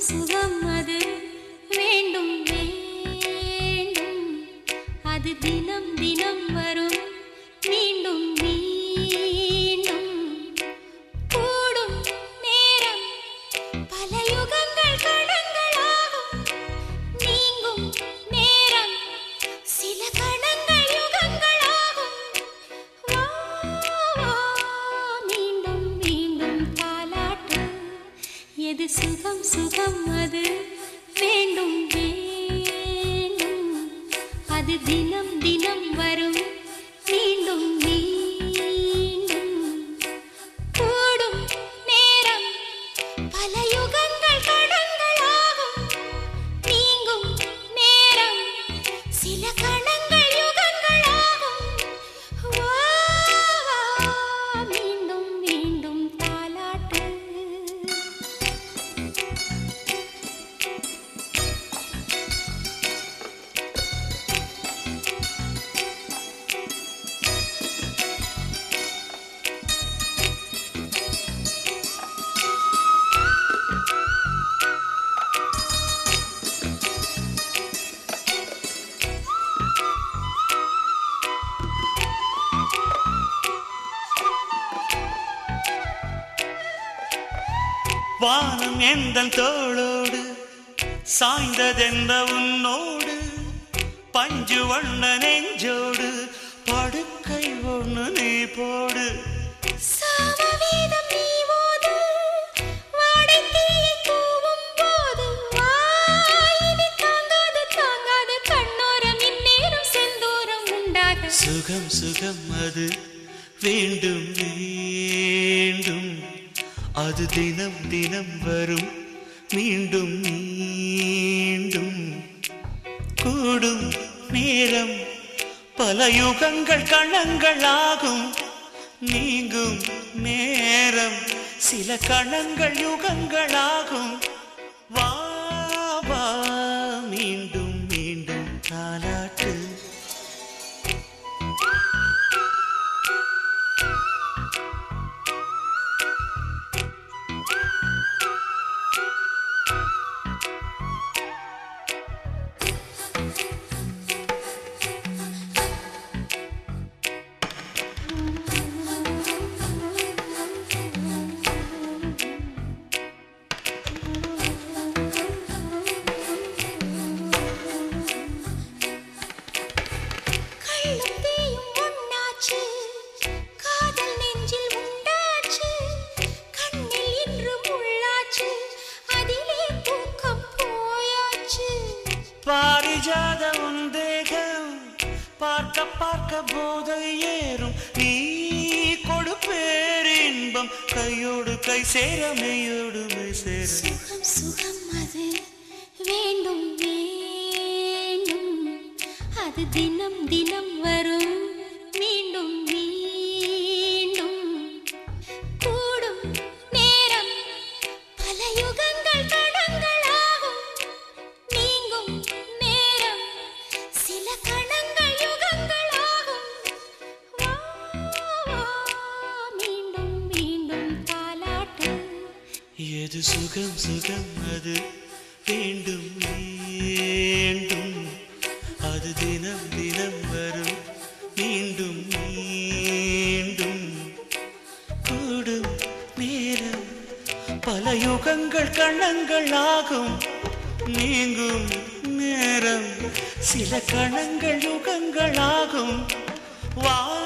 சுகம் அது வேண்டும் வேண்டும் அது தினம் தினம் வரும் மீண்டும் மீண்டும் கூடும் நேரம் பல யுகங்கள் கடங்களாகும் நீங்கும் நேரம் சில கணங்கள் யுகங்களாகும் வா, வா, மீண்டும் மீண்டும் தாலாட்டு எது சுகம் சுகம் அது வேண்டும் வேண்டும் அது தினம் தினம் வரும் மீண்டும் மீண்டும் கூடும் நேரம் பல யுகங்கள் கடங்களாகும் நீங்கும் நேரம் சில கணங்கள் யுகங்களாகும் வா, வா, மீண்டும் மீண்டும் தாலாட்டு வானம் எந்தன் தோளோடு சாய்ந்ததெந்த உன்னோடு பஞ்சு வண்ண நெஞ்சோடு படுக்கை ஒண்ணு நீ போடு சாமவேதம் நீ ஓது, வாடைத்தீயை தூவும் போது, வாயினி தாங்காது, தாங்காது, கண்ணோரம் இந்நேரம் செந்தூரம் உண்டாக. சுகம் சுகம் அது வேண்டும் வேண்டும் அது தினம் தினம் வரும் மீண்டும் மீண்டும் கூடும் நேரம் பல யுகங்கள் கணங்களாகும் நீங்கும் நேரம் சில கணங்கள் யுகங்களாகும் வா வா மீண்டும் மீண்டும் தாலாட்டு கள்ளும் தீயும் ஒண்ணாச்சு, காதல் நெஞ்சில் உண்டாச்சு, கண்ணில் இன்று முள்ளாச்சு, அதிலே தூக்கம் போயாச்சு பாரிஜாத உன் தேகம் பார்க்க பார்க்க போதை ஏறும் நீ கொடுப்பேர் இன்பம் கையோடு கை சேர மெய்யோடு மெய் சேர சுகம் சுகம் அது வேண்டும் வேண்டும் அது தினம் தினம் வரும் மீண்டும் மீண்டும் கூடும் நேரம் பல யுகங்கள் கடங்களாகும் நீங்கும் நேரம் சில கணங்கள் யுகங்களாகும் வா, வா, மீண்டும் மீண்டும் தாலாட்டு எது சுகம் சுகம் அது வேண்டும் வேண்டும் அது தினம் தினம் வரும் மீண்டும் மீண்டும் கூடும் நேரம் பல யுகங்கள் கணங்கள் ஆகும் நீங்கும் நேரம் சில கணங்கள் யுகங்கள் ஆகும் வா